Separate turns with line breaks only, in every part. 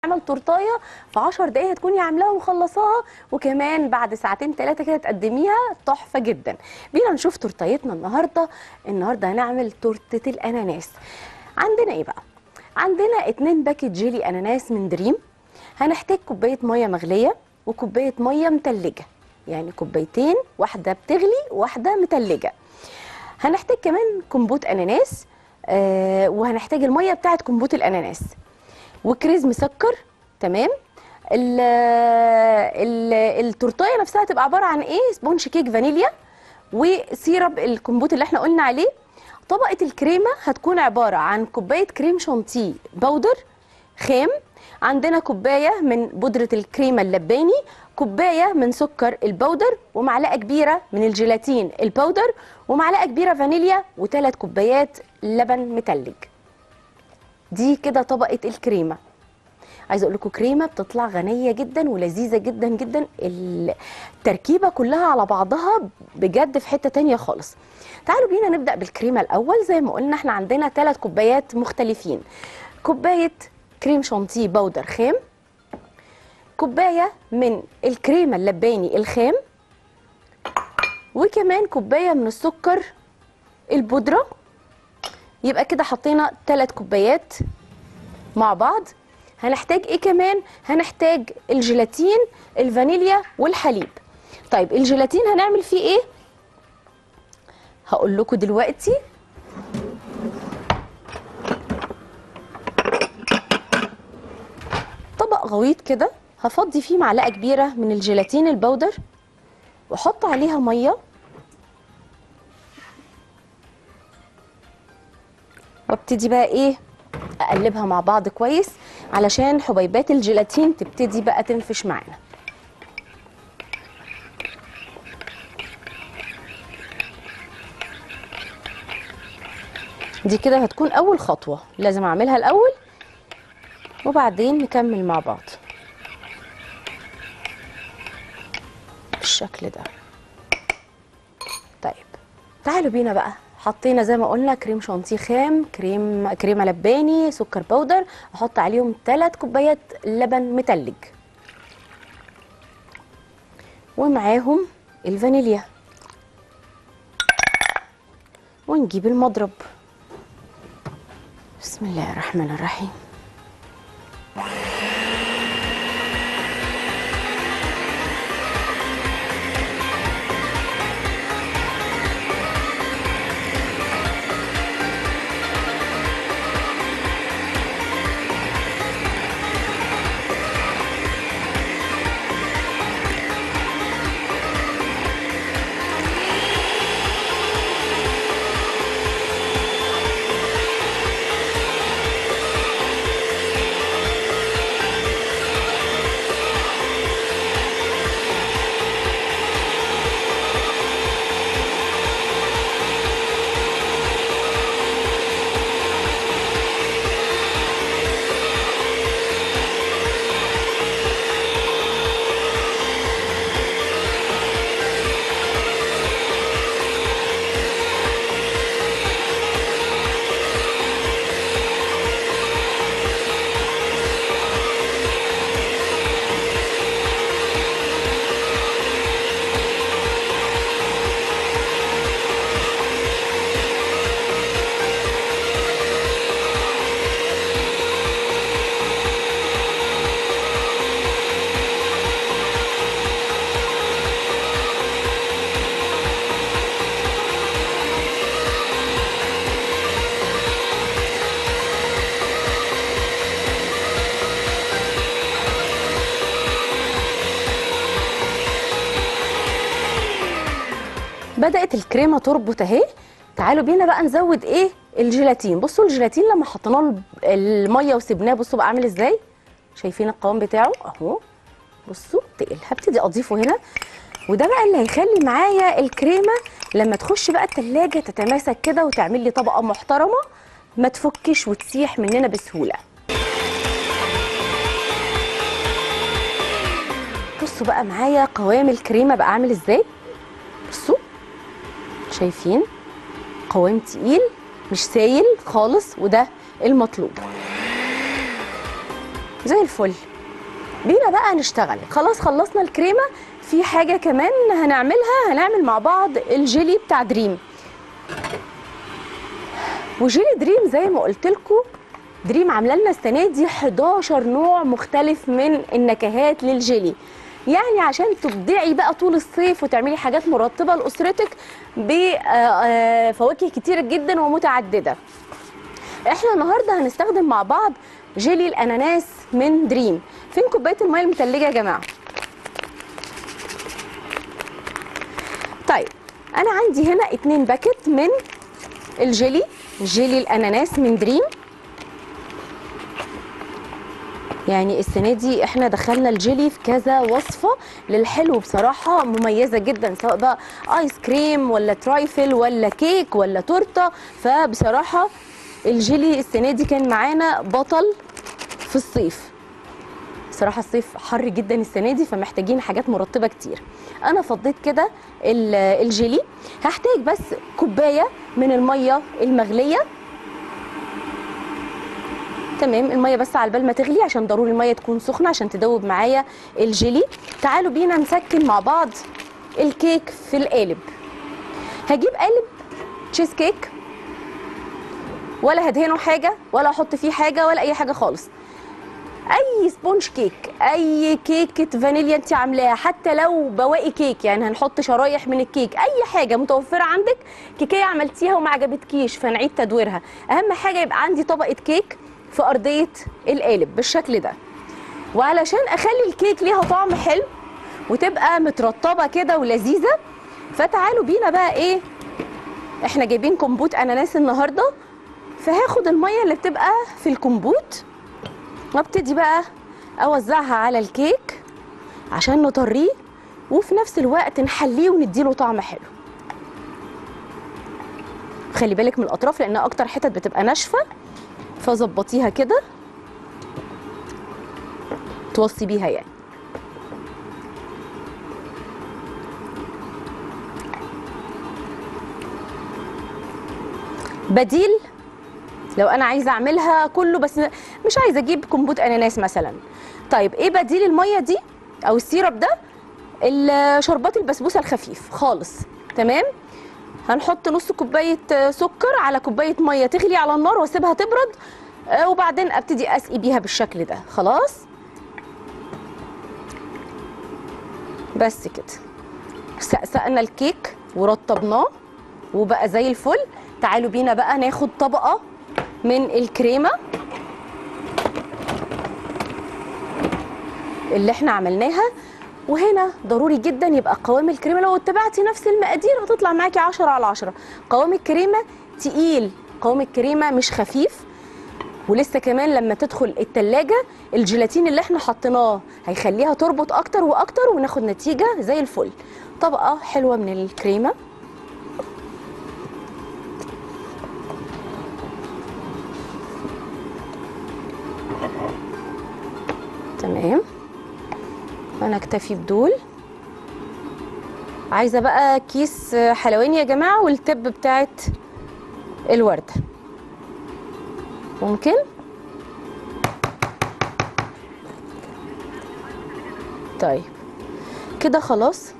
اعمل تورتايه في 10 دقايق هتكوني عاملاها ومخلصاها وكمان بعد ساعتين ثلاثه كده تقدميها تحفه جدا بينا نشوف تورتايتنا النهارده النهارده هنعمل تورته الاناناس عندنا ايه بقى عندنا اتنين باكيت جيلي اناناس من دريم هنحتاج كوبايه ميه مغليه وكوبايه ميه متلجه يعني كوبايتين واحده بتغلي واحده متلجه هنحتاج كمان كمبوت اناناس آه وهنحتاج الميه بتاعت كمبوت الاناناس وكريز مسكر تمام ال ال التورتايه نفسها هتبقى عباره عن ايه سبونج كيك فانيليا وسيرب الكمبوت اللي احنا قلنا عليه طبقه الكريمه هتكون عباره عن كوبايه كريم شانتيه بودر خام عندنا كوبايه من بودره الكريمه اللباني كوبايه من سكر البودر ومعلقه كبيره من الجيلاتين البودر ومعلقه كبيره فانيليا وثلاث كوبايات لبن متلج دي كده طبقه الكريمه عايزه اقول لكم كريمه بتطلع غنيه جدا ولذيذه جدا جدا التركيبه كلها على بعضها بجد في حته تانية خالص تعالوا بينا نبدا بالكريمه الاول زي ما قلنا احنا عندنا ثلاث كوبايات مختلفين كوبايه كريم شانتيه بودر خام كوبايه من الكريمه اللباني الخام وكمان كوبايه من السكر البودره يبقى كده حطينا ثلاث كوبايات مع بعض هنحتاج ايه كمان هنحتاج الجيلاتين الفانيليا والحليب طيب الجيلاتين هنعمل فيه ايه هقول لكم دلوقتي طبق غويط كده هفضي فيه معلقه كبيره من الجيلاتين البودر واحط عليها ميه وابتدي بقى ايه اقلبها مع بعض كويس علشان حبيبات الجيلاتين تبتدي بقى تنفش معانا دي كده هتكون اول خطوه لازم اعملها الاول وبعدين نكمل مع بعض بالشكل ده طيب تعالوا بينا بقى حطينا زي ما قلنا كريم شانتيه خام كريم كريمه لباني سكر بودر احط عليهم 3 كوبايات لبن متلج ومعاهم الفانيليا ونجيب المضرب بسم الله الرحمن الرحيم بدات الكريمه تربط اهي تعالوا بينا بقى نزود ايه الجيلاتين بصوا الجيلاتين لما حطينا له الميه وسبناه بصوا بقى عامل ازاي شايفين القوام بتاعه اهو بصوا تقل هبتدي اضيفه هنا وده بقى اللي هيخلي معايا الكريمه لما تخش بقى التلاجة تتماسك كده وتعمل لي طبقه محترمه ما تفكش وتسيح مننا بسهوله بصوا بقى معايا قوام الكريمه بقى عامل ازاي بصوا شايفين قوام تقيل مش سايل خالص وده المطلوب زي الفل بينا بقى نشتغل خلاص خلصنا الكريمه في حاجه كمان هنعملها هنعمل مع بعض الجيلي بتاع دريم وجيلي دريم زي ما قلت لكم دريم عامله لنا السنه دي 11 نوع مختلف من النكهات للجيلي يعني عشان تبدعي بقى طول الصيف وتعملي حاجات مرطبه لاسرتك بفواكه كتيره جدا ومتعدده احنا النهارده هنستخدم مع بعض جيلي الاناناس من دريم فين كوبايه الميه المتلجه يا جماعه طيب انا عندي هنا اتنين باكت من الجيلي جيلي الاناناس من دريم يعني السنه دي احنا دخلنا الجيلي في كذا وصفه للحلو بصراحه مميزه جدا سواء بقى ايس كريم ولا ترايفل ولا كيك ولا تورته فبصراحه الجيلي السنه دي كان معانا بطل في الصيف صراحة الصيف حر جدا السنة دي فمحتاجين حاجات مرطبة كتير أنا فضيت كده ال- الجيلي هحتاج بس كوباية من المية المغلية تمام المية بس على بال ما تغلي عشان ضروري المية تكون سخنة عشان تدوب معايا الجيلي تعالوا بينا نسكن مع بعض الكيك في القالب هجيب قالب تشيز كيك ولا هدهنه حاجة ولا احط فيه حاجة ولا اي حاجة خالص اي سبونج كيك اي كيكه فانيليا انت عاملاها حتى لو بواقي كيك يعني هنحط شرايح من الكيك اي حاجه متوفره عندك كيكيه عملتيها وما عجبتكيش فنعيد تدويرها اهم حاجه يبقى عندي طبقه كيك في ارضيه القالب بالشكل ده وعلشان اخلي الكيك ليها طعم حلو وتبقى مترطبه كده ولذيذه فتعالوا بينا بقى ايه احنا جايبين كمبوت اناناس النهارده فهاخد الميه اللي بتبقى في الكمبوت وابتدي بقى اوزعها على الكيك عشان نطريه وفي نفس الوقت نحليه ونديله طعم حلو خلي بالك من الاطراف لان اكتر حتت بتبقى ناشفه فظبطيها كده توصي بيها يعني بديل لو انا عايزه اعملها كله بس مش عايزه اجيب كمبوت اناناس مثلا طيب ايه بديل الميه دي او السيرب ده الشربات البسبوسه الخفيف خالص تمام هنحط نص كوبايه سكر على كوبايه ميه تغلي على النار واسيبها تبرد آه، وبعدين ابتدي اسقي بيها بالشكل ده خلاص بس كده سقسقنا الكيك ورطبناه وبقى زي الفل تعالوا بينا بقى ناخد طبقه من الكريمه اللي احنا عملناها وهنا ضروري جدا يبقى قوام الكريمه لو اتبعتي نفس المقادير هتطلع معاكي 10 على 10 قوام الكريمه تقيل قوام الكريمه مش خفيف ولسه كمان لما تدخل التلاجة الجيلاتين اللي احنا حطيناه هيخليها تربط اكتر واكتر وناخد نتيجة زي الفل طبقة حلوة من الكريمة تمام انا اكتفي بدول عايزه بقى كيس حلواني يا جماعه والتب بتاعت الورده ممكن طيب كده خلاص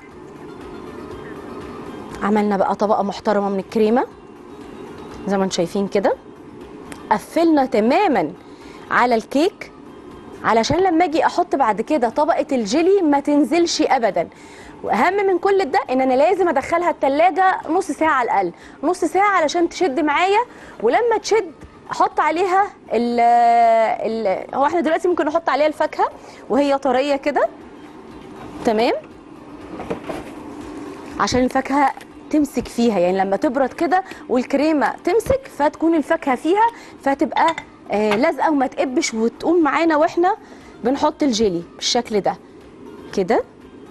عملنا بقى طبقه محترمه من الكريمه زي ما انتم شايفين كده قفلنا تماما على الكيك علشان لما اجي احط بعد كده طبقه الجيلي ما تنزلش ابدا واهم من كل ده ان انا لازم ادخلها التلاجة نص ساعه على الاقل نص ساعه علشان تشد معايا ولما تشد احط عليها ال ال هو احنا دلوقتي ممكن نحط عليها الفاكهه وهي طريه كده تمام عشان الفاكهه تمسك فيها يعني لما تبرد كده والكريمه تمسك فتكون الفاكهه فيها فتبقى آه لازقه وما تقبش وتقوم معانا واحنا بنحط الجيلي بالشكل ده كده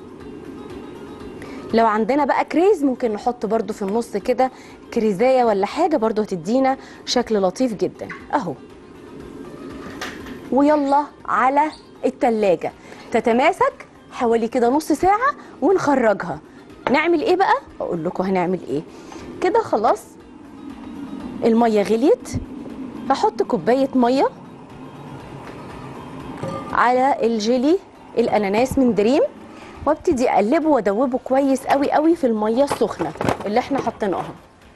لو عندنا بقى كريز ممكن نحط برضو في النص كده كريزايه ولا حاجه برضو هتدينا شكل لطيف جدا اهو ويلا على التلاجة تتماسك حوالي كده نص ساعة ونخرجها نعمل ايه بقى اقول لكم هنعمل ايه كده خلاص المية غليت هحط كوباية مية على الجيلي الاناناس من دريم وابتدي اقلبه وادوبه كويس قوي قوي في الميه السخنه اللي احنا حطيناها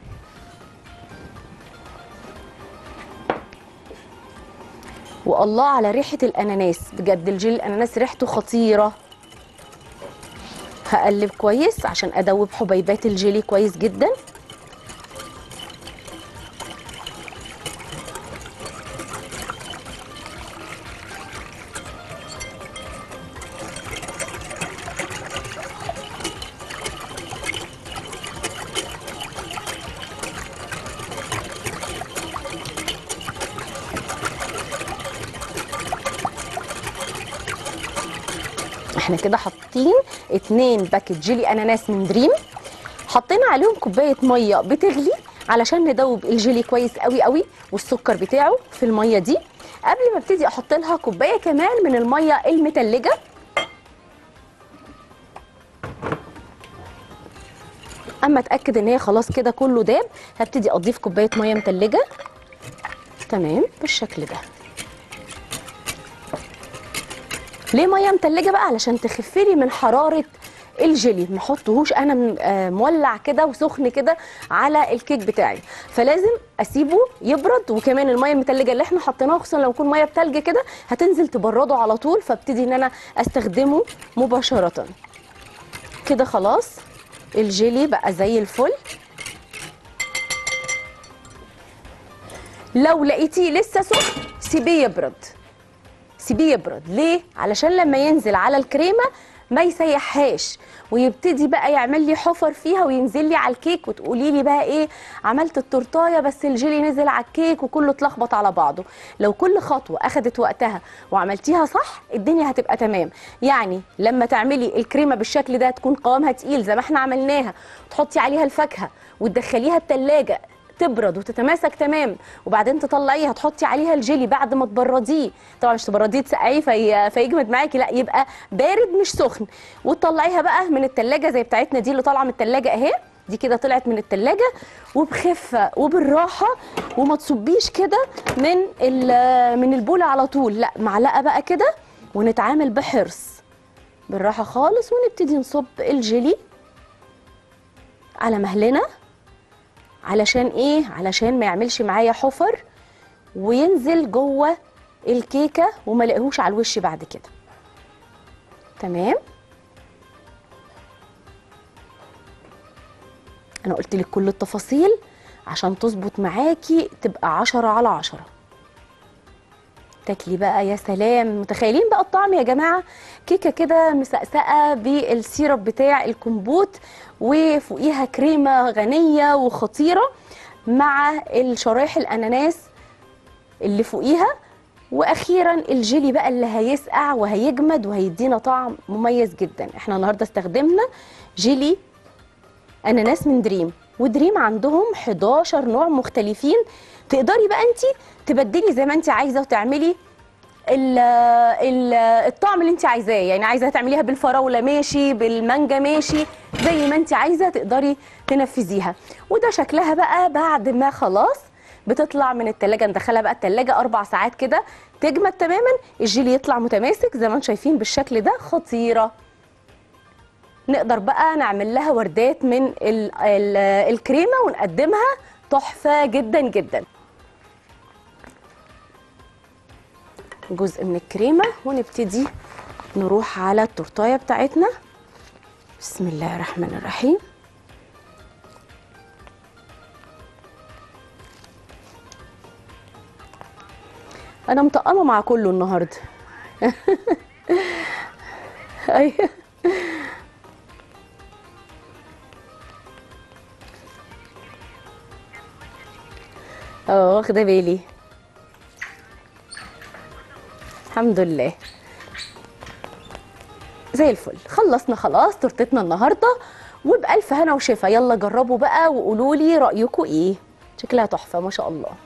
والله على ريحه الاناناس بجد الجيلي الاناناس ريحته خطيره هقلب كويس عشان ادوب حبيبات الجيلي كويس جدا احنا كده حاطين اتنين باكت جيلي اناناس من دريم حطينا عليهم كوبايه ميه بتغلي علشان ندوب الجيلي كويس قوي قوي والسكر بتاعه في الميه دي قبل ما ابتدي احط لها كوبايه كمان من الميه المتلجه اما اتاكد ان هي خلاص كده كله داب هبتدي اضيف كوبايه ميه متلجه تمام بالشكل ده ليه ميه متلجه بقى علشان تخفلي من حراره الجيلي ما احطهوش انا م- آه مولع كده وسخن كده على الكيك بتاعي فلازم اسيبه يبرد وكمان الميه المتلجه اللي احنا حطيناها خصوصا لو يكون ميه بتلج كده هتنزل تبرده على طول فابتدي ان انا استخدمه مباشره كده خلاص الجيلي بقى زي الفل لو لقيتيه لسه سخن سيبيه يبرد سيبيه يبرد ليه علشان لما ينزل على الكريمه ما يسيحهاش ويبتدي بقى يعمل لي حفر فيها وينزل لي على الكيك وتقولي لي بقى ايه عملت التورتايه بس الجيلي نزل على الكيك وكله اتلخبط على بعضه لو كل خطوه اخدت وقتها وعملتيها صح الدنيا هتبقى تمام يعني لما تعملي الكريمه بالشكل ده تكون قوامها تقيل زي ما احنا عملناها تحطي عليها الفاكهه وتدخليها التلاجة تبرد وتتماسك تمام وبعدين تطلعيها تحطي عليها الجيلي بعد ما تبرديه طبعا مش تبرديه تسقعيه في فيجمد معاكي لا يبقى بارد مش سخن وتطلعيها بقى من التلاجة زي بتاعتنا دي اللي طالعه من التلاجة اهي دي كده طلعت من التلاجة وبخفة وبالراحة وما تصبيش كده من ال- من البولة على طول لا معلقة بقى كده ونتعامل بحرص بالراحة خالص ونبتدي نصب الجيلي على مهلنا علشان ايه علشان ما يعملش معايا حفر وينزل جوه الكيكه وما لاقيهوش على الوش بعد كده تمام انا قلت لك كل التفاصيل عشان تظبط معاكي تبقى عشرة على عشرة تاكلي بقى يا سلام متخيلين بقى الطعم يا جماعه كيكه كده مسقسقه بالسيرب بتاع الكمبوت وفوقيها كريمه غنيه وخطيره مع الشرايح الاناناس اللي فوقيها واخيرا الجيلي بقى اللي هيسقع وهيجمد وهيدينا طعم مميز جدا احنا النهارده استخدمنا جيلي اناناس من دريم ودريم عندهم 11 نوع مختلفين تقدري بقى انت تبدلي زي ما انت عايزه وتعملي ال ال الطعم اللي انت عايزاه يعني عايزه تعمليها بالفراوله ماشي بالمانجا ماشي زي ما انت عايزه تقدري تنفذيها وده شكلها بقى بعد ما خلاص بتطلع من التلاجة ندخلها بقى التلاجة أربع ساعات كده تجمد تماما الجيلي يطلع متماسك زي ما انتم شايفين بالشكل ده خطيرة نقدر بقى نعمل لها وردات من ال ال الكريمة ونقدمها تحفة جدا جدا جزء من الكريمة ونبتدي نروح على التورتاية بتاعتنا بسم الله الرحمن الرحيم انا مطقمه مع كله النهارده ايوه اه واخده بالي الحمد لله زي الفل خلصنا خلاص تورتتنا النهارده وبألف هنا وشفا يلا جربوا بقى وقولوا لي رأيكم ايه شكلها تحفه ما شاء الله